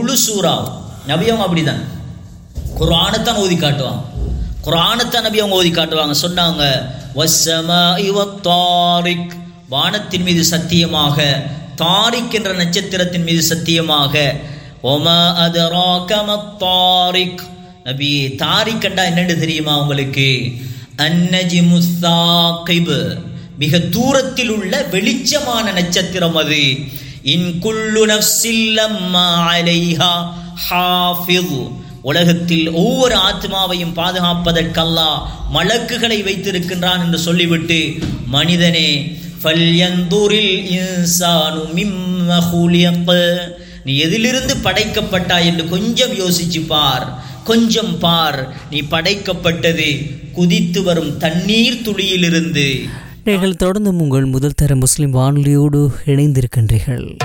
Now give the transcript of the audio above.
முழு சூறா நபி அவங்க அப்படிதான் குர்ஆனைத்தான் ஓதி காட்டுவாங்க குர்ஆனைத்தான் நபி அவங்க ஓதி காட்டுவாங்க சொன்னாங்க வஸ்ஸமாஇ வத்தாரிக் வானத்தின் மீது சத்தியமாக தாரிக் என்ற நட்சத்திரத்தின் மீது சத்தியமாக ஒமா அதராக மத்தாரிக் நபி தாரிக் கண்டா என்னன்னு தெரியுமா உங்களுக்கு அன்னஜி முஸ்தாகிப் மிக தூரத்தில் உள்ள வெளிச்சமான நட்சத்திரம் அது இன் குல்லு நஃப்ஸில்லம்மா அலைஹா ஹாஃபிஸ் உலகத்தில் ஒவ்வொரு ஆத்மாவையும் பாதுகாப்பதற்கல்லா மலக்குகளை வைத்திருக்கின்றான் என்று சொல்லிவிட்டு மனிதனே ஃபல்யந்தூரில் இன்சானு மிம்ம ஹுலியக் நீ எதிலிருந்து படைக்கப்பட்டாய் என்று கொஞ்சம் யோசிச்சு பார் கொஞ்சம் பார் நீ படைக்கப்பட்டது குதித்து வரும் தண்ணீர் துளியிலிருந்து நீங்கள் தொடர்ந்து உங்கள் முதல் தர முஸ்லிம் வானொலியோடு இணைந்திருக்கின்றீர்கள்